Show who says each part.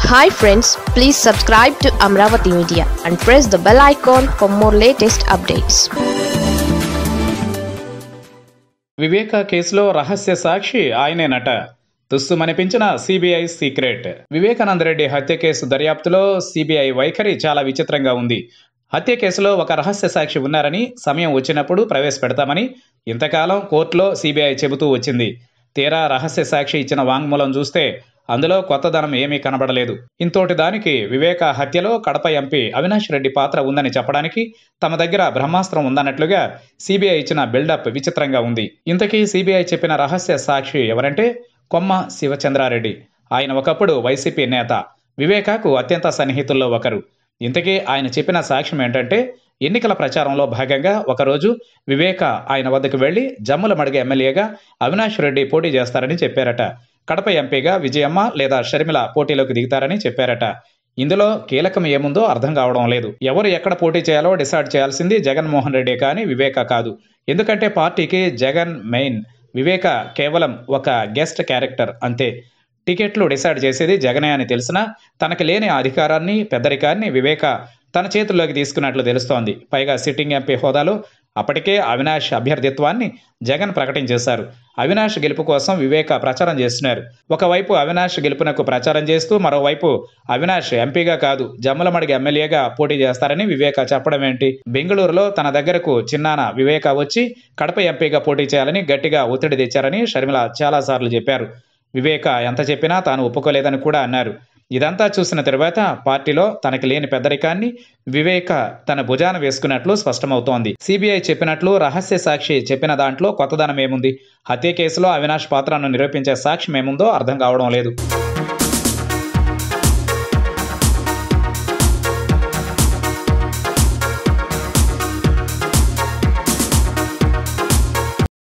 Speaker 1: hi friends please subscribe to Amaravati media and press the bell icon for more latest updates
Speaker 2: Viveka కేసులో రహస్య సాక్షి ఆయనేనట తుస్సుమనిపించిన సిబిఐ సీక్రెట్ వివేకానంద రెడ్డి హత్య కేసు దర్యాప్తులో సిబిఐ వైఖరి చాలా విచిత్రంగా ఉంది హత్య కేసులో ఒక రహస్య సాక్షి ఉన్నారని సమయం వచ్చినప్పుడు ప్రవేశపెడతామని ఇంతకాలం కోర్టులో సిబిఐ చెబుతూ వచ్చింది తీరా రహస్య సాక్షి ఇచ్చిన వాంగ్మూలం చూస్తే అందులో కొత్తదనం ఏమీ కనబడలేదు ఇంతోటి దానికి వివేక హత్యలో కడప ఎంపీ అవినాష్ రెడ్డి పాత్ర ఉందని చెప్పడానికి తమ దగ్గర బ్రహ్మాస్త్రం ఉందన్నట్లుగా సిబిఐ ఇచ్చిన బిల్డప్ విచిత్రంగా ఉంది ఇంతకీ సిబిఐ చెప్పిన రహస్య సాక్షి ఎవరంటే కొమ్మ శివచంద్రారెడ్డి ఆయన ఒకప్పుడు వైసీపీ నేత వివేకాకు అత్యంత సన్నిహితుల్లో ఒకరు ఇంతకీ ఆయన చెప్పిన సాక్ష్యం ఏంటంటే ఎన్నికల ప్రచారంలో భాగంగా ఒకరోజు వివేక ఆయన వద్దకు వెళ్లి జమ్ముల మడిగ ఎమ్మెల్యేగా అవినాష్ రెడ్డి పోటీ చేస్తారని చెప్పారట కడప ఎంపీగా విజయమ్మ లేదా షర్మిల పోటీలోకి దిగుతారని చెప్పారట ఇందులో కీలకం ఏముందో అర్థం కావడం లేదు ఎవరు ఎక్కడ పోటీ చేయాలో డిసైడ్ చేయాల్సింది జగన్మోహన్ రెడ్డి కానీ వివేక కాదు ఎందుకంటే పార్టీకి జగన్ మెయిన్ వివేక కేవలం ఒక గెస్ట్ క్యారెక్టర్ అంతే టికెట్లు డిసైడ్ చేసేది జగనే అని తెలిసినా తనకి లేని అధికారాన్ని పెద్దరికాన్ని వివేక తన చేతుల్లోకి తీసుకున్నట్లు తెలుస్తోంది పైగా సిట్టింగ్ ఎంపీ హోదాలో అప్పటికే అవినాష్ అభ్యర్థిత్వాన్ని జగన్ ప్రకటించేశారు అవినాష్ గెలుపు కోసం వివేక ప్రచారం చేస్తున్నారు ఒకవైపు అవినాష్ గెలుపునకు ప్రచారం చేస్తూ మరోవైపు అవినాష్ ఎంపీగా కాదు జమ్మలమడిగి ఎమ్మెల్యేగా పోటీ చేస్తారని వివేక చెప్పడం ఏంటి బెంగళూరులో తన దగ్గరకు చిన్నాన వివేక వచ్చి కడప ఎంపీగా పోటీ చేయాలని గట్టిగా ఒత్తిడి తెచ్చారని షర్మిల చాలాసార్లు చెప్పారు వివేక ఎంత చెప్పినా తాను ఒప్పుకోలేదని కూడా అన్నారు ఇదంతా చూసిన తర్వాత పార్టీలో తనకి లేని పెద్దరికాన్ని వివేక తన భుజాన వేసుకున్నట్లు స్పష్టమవుతోంది సిబిఐ చెప్పినట్లు రహస్య సాక్షి చెప్పిన దాంట్లో కొత్తదనం ఏముంది హత్య కేసులో అవినాష్ పాత్రను నిరూపించే సాక్ష్యం ఏముందో అర్థం కావడం లేదు